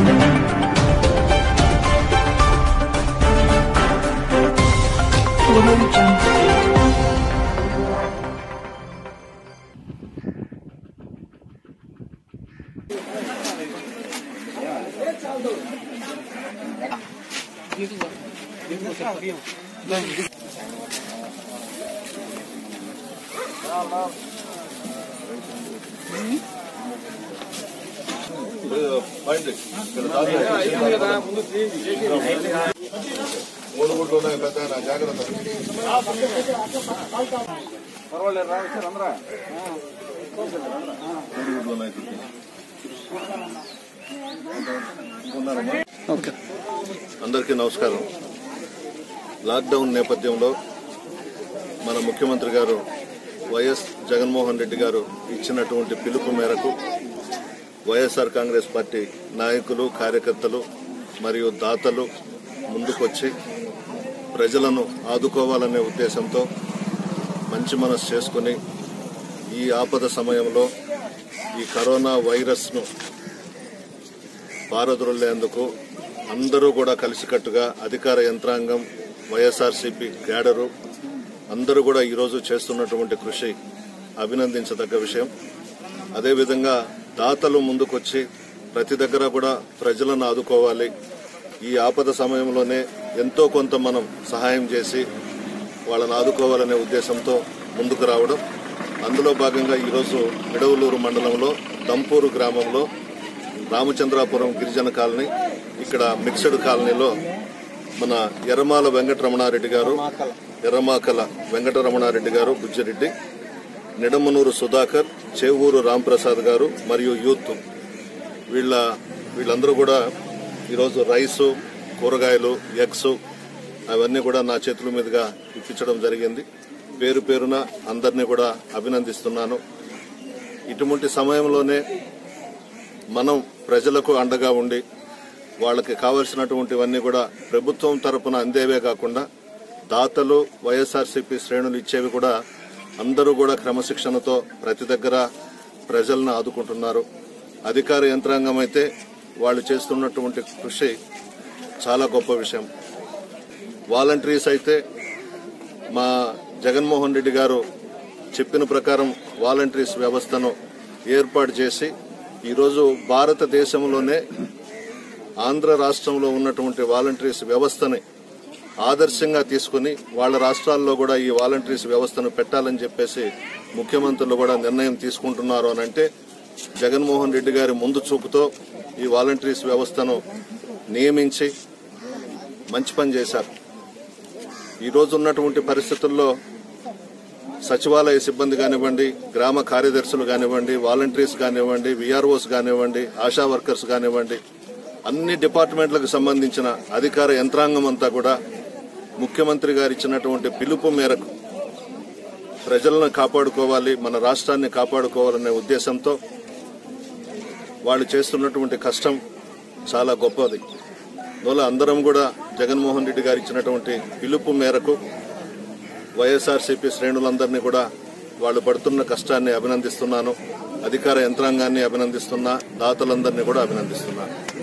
Audio Jungle. మూడు గుడ్లు ఉన్నాయి పెద్ద ఆయన, జాగ్రత్త పర్వాలేదు రా వచ్చారు అందరా మూడు గుడ్లు ఉన్నాయి ఓకే అందరికీ నమస్కారం లాక్డౌన్ నేపథ్యంలో మన ముఖ్యమంత్రి గారు వైఎస్ జగన్మోహన్ రెడ్డి గారు ఇచ్చినటువంటి పిలుపు మేరకు వైఎస్ఆర్ కాంగ్రెస్ పార్టీ నాయకులు కార్యకర్తలు మరియు దాతలు ముందుకొచ్చి ప్రజలను ఆదుకోవాలనే ఉద్దేశంతో మంచి మనసు చేసుకుని ఈ ఆపద సమయంలో ఈ కరోనా వైరస్ను పారద్రోలేందుకు అందరూ కూడా కలిసికట్టుగా అధికార యంత్రాంగం వైఎస్ఆర్సీపీ క్యాడరు అందరూ కూడా ఈరోజు చేస్తున్నటువంటి కృషి అభినందించదగ్గ విషయం అదేవిధంగా దాతలు ముందుకొచ్చి ప్రతి దగ్గర కూడా ప్రజలను ఆదుకోవాలి ఈ ఆపద సమయంలోనే ఎంతో కొంత మనం సహాయం చేసి వాళ్ళని ఆదుకోవాలనే ఉద్దేశంతో ముందుకు రావడం అందులో భాగంగా ఈరోజు మిడవలూరు మండలంలో దంపూరు గ్రామంలో రామచంద్రాపురం గిరిజన కాలనీ ఇక్కడ మిక్స్డ్ కాలనీలో మన ఎర్రమాల వెంకటరమణారెడ్డి గారు ఎర్రమాకల వెంకటరమణారెడ్డి గారు బుజ్జిరెడ్డి నిడమనూరు సుధాకర్ చేవూరు రాంప్రసాద్ గారు మరియు యూత్ వీళ్ళ వీళ్ళందరూ కూడా ఈరోజు రైసు కూరగాయలు ఎగ్స్ అవన్నీ కూడా నా చేతుల మీదుగా ఇప్పించడం జరిగింది పేరు పేరున అందరినీ కూడా అభినందిస్తున్నాను ఇటువంటి సమయంలోనే మనం ప్రజలకు అండగా ఉండి వాళ్ళకి కావలసినటువంటివన్నీ కూడా ప్రభుత్వం తరపున అందేవే కాకుండా దాతలు వైఎస్ఆర్సీపీ శ్రేణులు ఇచ్చేవి కూడా అందరూ కూడా క్రమశిక్షణతో ప్రతి దగ్గర ప్రజలను ఆదుకుంటున్నారు అధికార యంత్రాంగం అయితే వాళ్ళు చేస్తున్నటువంటి కృషి చాలా గొప్ప విషయం వాలంటీర్స్ అయితే మా జగన్మోహన్ రెడ్డి గారు చెప్పిన ప్రకారం వాలంటీర్స్ వ్యవస్థను ఏర్పాటు చేసి ఈరోజు భారతదేశంలోనే ఆంధ్ర రాష్ట్రంలో ఉన్నటువంటి వాలంటీర్స్ వ్యవస్థని ఆదర్శంగా తీసుకుని వాళ్ళ రాష్ట్రాల్లో కూడా ఈ వాలంటీర్స్ వ్యవస్థను పెట్టాలని చెప్పేసి ముఖ్యమంత్రులు కూడా నిర్ణయం తీసుకుంటున్నారు అని అంటే జగన్మోహన్ రెడ్డి గారి ముందు చూపుతో ఈ వాలంటీర్స్ వ్యవస్థను నియమించి మంచి పని చేశారు ఈ రోజు ఉన్నటువంటి పరిస్థితుల్లో సచివాలయ సిబ్బంది కానివ్వండి గ్రామ కార్యదర్శులు కానివ్వండి వాలంటీర్స్ కానివ్వండి విఆర్ఓస్ కానివ్వండి ఆశా వర్కర్స్ కానివ్వండి అన్ని డిపార్ట్మెంట్లకు సంబంధించిన అధికార యంత్రాంగం అంతా కూడా ముఖ్యమంత్రి గారు ఇచ్చినటువంటి పిలుపు మేరకు ప్రజలను కాపాడుకోవాలి మన రాష్ట్రాన్ని కాపాడుకోవాలనే ఉద్దేశంతో వాళ్ళు చేస్తున్నటువంటి కష్టం చాలా గొప్పది అందువల్ల అందరం కూడా జగన్మోహన్ రెడ్డి గారు ఇచ్చినటువంటి పిలుపు మేరకు వైఎస్ఆర్సీపీ శ్రేణులందరినీ కూడా వాళ్ళు పడుతున్న కష్టాన్ని అభినందిస్తున్నాను అధికార యంత్రాంగాన్ని అభినందిస్తున్నా దాతలందరినీ కూడా అభినందిస్తున్నాను